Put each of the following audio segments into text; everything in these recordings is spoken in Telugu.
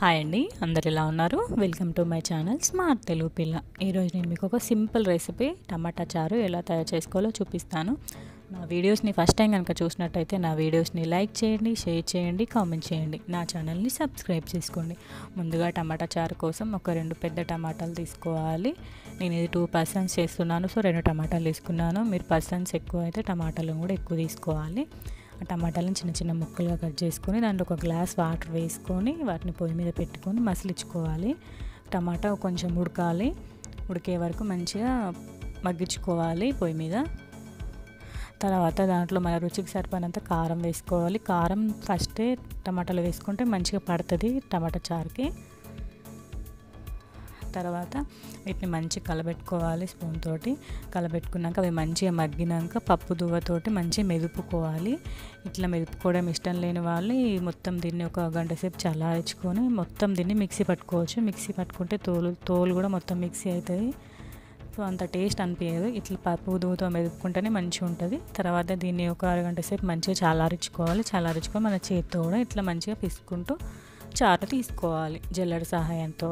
హాయ్ అండి అందరు ఎలా ఉన్నారు welcome to my channel smart Telugu పిల్ల ఈరోజు నేను మీకు ఒక సింపుల్ రెసిపీ టమాటా చారు ఎలా తయారు చేసుకోవాలో చూపిస్తాను నా వీడియోస్ని ఫస్ట్ టైం కనుక చూసినట్టయితే నా వీడియోస్ని లైక్ చేయండి షేర్ చేయండి కామెంట్ చేయండి నా ఛానల్ని సబ్స్క్రైబ్ చేసుకోండి ముందుగా టమాటా చారు కోసం ఒక రెండు పెద్ద టమాటాలు తీసుకోవాలి నేను ఇది టూ పర్సన్స్ చేస్తున్నాను సో రెండు టమాటాలు తీసుకున్నాను మీరు పర్సన్స్ ఎక్కువ అయితే టమాటాలను కూడా ఎక్కువ తీసుకోవాలి ఆ టమాటాలను చిన్న చిన్న ముక్కలుగా కట్ చేసుకొని దాంట్లో ఒక గ్లాస్ వాటర్ వేసుకొని వాటిని పొయ్యి మీద పెట్టుకొని మసిలించుకోవాలి టమాటా కొంచెం ఉడకాలి ఉడికే వరకు మంచిగా మగ్గించుకోవాలి పొయ్యి మీద తర్వాత దాంట్లో మన రుచికి సరిపడినంత కారం వేసుకోవాలి కారం ఫస్టే టమాటాలు వేసుకుంటే మంచిగా పడుతుంది టమాటా చారుకి తర్వాత వీటిని మంచిగా కలబెట్టుకోవాలి స్పూన్ తోటి కలబెట్టుకున్నాక అవి మంచిగా మగ్గినాక పప్పు దువ్వతోటి మంచిగా మెదుపుకోవాలి ఇట్లా మెదుపుకోవడం ఇష్టం లేని వాళ్ళు మొత్తం దీన్ని ఒక గంట సేపు చల్లారించుకొని మొత్తం దీన్ని మిక్సీ పట్టుకోవచ్చు మిక్సీ పట్టుకుంటే తోలు తోలు కూడా మొత్తం మిక్సీ అవుతుంది సో అంత టేస్ట్ అనిపించదు ఇట్లా పప్పు దువ్వుతో మెదుపుకుంటేనే మంచిగా ఉంటుంది తర్వాత దీన్ని ఒక అరగంట సేపు మంచిగా చల్లారించుకోవాలి చల్లారించుకొని మన చేతితో కూడా ఇట్లా మంచిగా పిసుకుంటూ చారు తీసుకోవాలి జల్లెడ సహాయంతో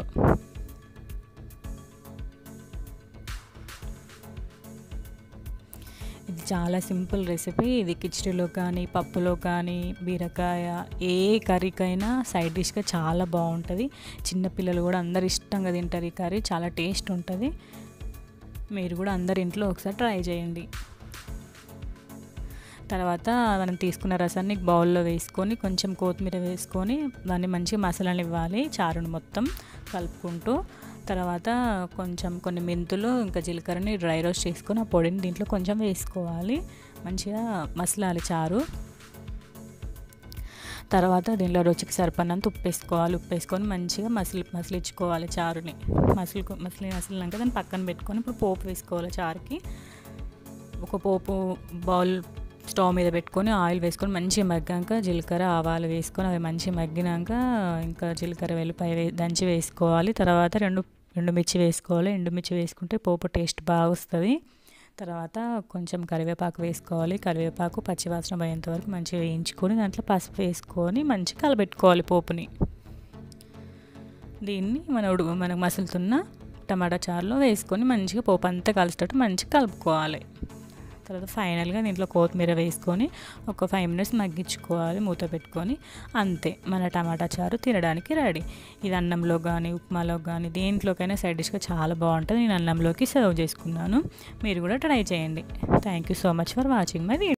ఇది చాలా సింపుల్ రెసిపీ ఇది కిచడీలో కానీ పప్పులో కానీ బీరకాయ ఏ కర్రీకైనా సైడ్ డిష్గా చాలా బాగుంటుంది చిన్నపిల్లలు కూడా అందరు ఇష్టంగా తింటారు ఈ కర్రీ చాలా టేస్ట్ ఉంటుంది మీరు కూడా అందరి ఇంట్లో ఒకసారి ట్రై చేయండి తర్వాత మనం తీసుకున్న రసాన్ని బౌల్లో వేసుకొని కొంచెం కొత్తిమీర వేసుకొని దాన్ని మంచిగా మసాలాలు ఇవ్వాలి చారుని మొత్తం కలుపుకుంటూ తర్వాత కొంచెం కొన్ని మెంతులు ఇంకా జీలకర్రని డ్రై రోస్ట్ చేసుకొని ఆ పొడిని దీంట్లో కొంచెం వేసుకోవాలి మంచిగా మసలాలి చారు తర్వాత దీనిలో రుచికి సరిపడినంత ఉప్పు వేసుకోవాలి ఉప్పు వేసుకొని మంచిగా మసిలి మసిలించుకోవాలి చారుని మసిలి మసిలి మసిలినాక దాన్ని పక్కన పెట్టుకొని ఇప్పుడు పోపు వేసుకోవాలి చారుకి ఒక పోపు బౌల్ స్టవ్ మీద పెట్టుకొని ఆయిల్ వేసుకొని మంచిగా మగ్గాక జీలకర్ర ఆవాలు వేసుకొని అవి మంచిగా మగ్గినాక ఇంకా జీలకర్ర వెల్లిపాయ వే దంచి వేసుకోవాలి తర్వాత రెండు ఎండుమిర్చి వేసుకోవాలి ఎండుమిర్చి వేసుకుంటే పోపు టేస్ట్ బాగా వస్తుంది తర్వాత కొంచెం కరివేపాకు వేసుకోవాలి కరివేపాకు పచ్చివాసన పోయేంత వరకు మంచిగా వేయించుకొని దాంట్లో పసుపు వేసుకొని మంచిగా కలబెట్టుకోవాలి పోపుని దీన్ని మన ఉడుగు మనకు మసులుతున్న టమాటా చారులో వేసుకొని మంచిగా పోపు అంతా కలిసేటట్టు మంచిగా కలుపుకోవాలి తర్వాత ఫైనల్గా దీంట్లో కొత్తిమీర వేసుకొని ఒక ఫైవ్ మినిట్స్ మగ్గించుకోవాలి మూత పెట్టుకొని అంతే మన టమాటా చారు తినడానికి రెడీ ఇది అన్నంలో కానీ ఉప్మాలో కానీ దేంట్లోకైనా సైడ్ డిష్గా చాలా బాగుంటుంది నేను అన్నంలోకి సర్వ్ చేసుకున్నాను మీరు కూడా ట్రై చేయండి thank you so much for watching my video